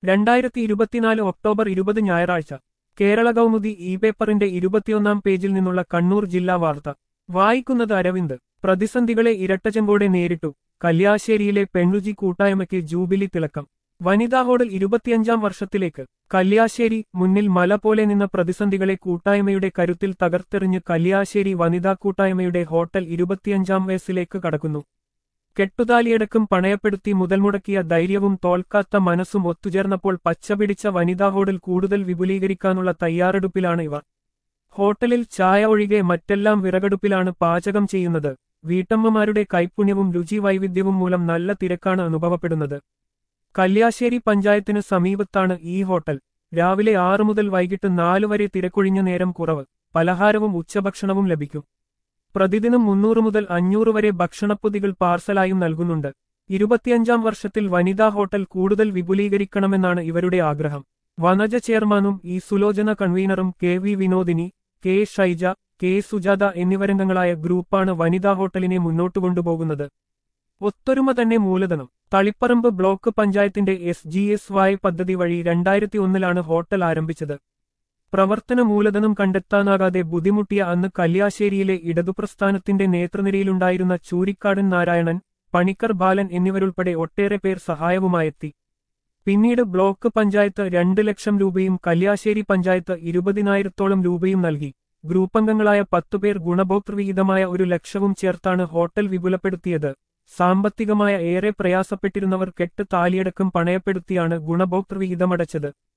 രണ്ടായിരത്തി ഇരുപത്തിനാല് ഒക്ടോബർ ഇരുപത് ഞായറാഴ്ച കേരള കൗമുദി ഇ പേപ്പറിന്റെ ഇരുപത്തിയൊന്നാം പേജിൽ നിന്നുള്ള കണ്ണൂർ ജില്ലാ വാർത്ത വായിക്കുന്നത് അരവിന്ദ് പ്രതിസന്ധികളെ ഇരട്ടച്ചെമ്പോടെ നേരിട്ടു കല്യാശ്ശേരിയിലെ പെൺരുചി കൂട്ടായ്മയ്ക്ക് ജൂബിലി തിളക്കം വനിതാ ഹോട്ടൽ ഇരുപത്തിയഞ്ചാം വർഷത്തിലേക്ക് കല്യാശ്ശേരി മുന്നിൽ മല പോലെ നിന്ന പ്രതിസന്ധികളെ കൂട്ടായ്മയുടെ കരുത്തിൽ തകർത്തെറിഞ്ഞ് കല്യാശ്ശേരി വനിതാ കൂട്ടായ്മയുടെ ഹോട്ടൽ ഇരുപത്തിയഞ്ചാം വയസ്സിലേക്ക് കടക്കുന്നു കെട്ടുതാലിയടക്കം പണയപ്പെടുത്തി മുതൽ മുടക്കിയ ധൈര്യവും തോൽക്കാത്ത മനസ്സും ഒത്തുചേർന്നപ്പോൾ പച്ചപിടിച്ച വനിതാ ഹോട്ടൽ കൂടുതൽ വിപുലീകരിക്കാനുള്ള തയ്യാറെടുപ്പിലാണ് ഇവർ ഹോട്ടലിൽ ചായ ഒഴികെ മറ്റെല്ലാം വിറകടുപ്പിലാണ് പാചകം ചെയ്യുന്നത് വീട്ടമ്മമാരുടെ കൈപുണ്യവും രുചി വൈവിധ്യവും മൂലം നല്ല തിരക്കാണ് അനുഭവപ്പെടുന്നത് കല്യാശ്ശേരി പഞ്ചായത്തിന് സമീപത്താണ് ഈ ഹോട്ടൽ രാവിലെ ആറു മുതൽ വൈകിട്ട് നാലു വരെ തിരക്കൊഴിഞ്ഞ നേരം കുറവ് പലഹാരവും ഉച്ചഭക്ഷണവും ലഭിക്കും പ്രതിദിനം മുന്നൂറ് മുതൽ അഞ്ഞൂറ് വരെ ഭക്ഷണപ്പൊതികൾ പാർസലായും നൽകുന്നുണ്ട് ഇരുപത്തിയഞ്ചാം വർഷത്തിൽ വനിതാ ഹോട്ടൽ കൂടുതൽ വിപുലീകരിക്കണമെന്നാണ് ഇവരുടെ ആഗ്രഹം വനജ ചെയർമാനും ഈ സുലോചന കൺവീനറും K V Vinodini K Shaija K Sujatha എന്നിവരംഗങ്ങളായ ഗ്രൂപ്പാണ് വനിതാ ഹോട്ടലിനെ മുന്നോട്ടു കൊണ്ടുപോകുന്നത് ഒത്തൊരുമ തന്നെ മൂലധനം തളിപ്പറമ്പ് ബ്ലോക്ക് പഞ്ചായത്തിന്റെ എസ് ജി എസ് വായ് പദ്ധതി വഴി രണ്ടായിരത്തി ഒന്നിലാണ് ഹോട്ടൽ ആരംഭിച്ചത് പ്രവർത്തന മൂലധനം കണ്ടെത്താനാകാതെ ബുദ്ധിമുട്ടിയ അന്ന് കല്യാശ്ശേരിയിലെ ഇടതുപ്രസ്ഥാനത്തിന്റെ നേതൃനിരയിലുണ്ടായിരുന്ന ചൂരിക്കാടൻ നാരായണൻ പണിക്കർ ബാലൻ എന്നിവരുൾപ്പെടെ ഒട്ടേറെ പേർ സഹായവുമായെത്തി പിന്നീട് ബ്ലോക്ക് പഞ്ചായത്ത് രണ്ട് ലക്ഷം രൂപയും കല്യാശ്ശേരി പഞ്ചായത്ത് ഇരുപതിനായിരത്തോളം രൂപയും നൽകി ഗ്രൂപ്പംഗങ്ങളായ പത്തുപേർ ഗുണഭോക്തൃവിഹിതമായ ഒരു ലക്ഷവും ചേർത്താണ് ഹോട്ടൽ വിപുലപ്പെടുത്തിയത് സാമ്പത്തികമായ ഏറെ പ്രയാസപ്പെട്ടിരുന്നവർ കെട്ട് താലിയടക്കം പണയപ്പെടുത്തിയാണ് ഗുണഭോക്തൃവിഹിതമടച്ചത്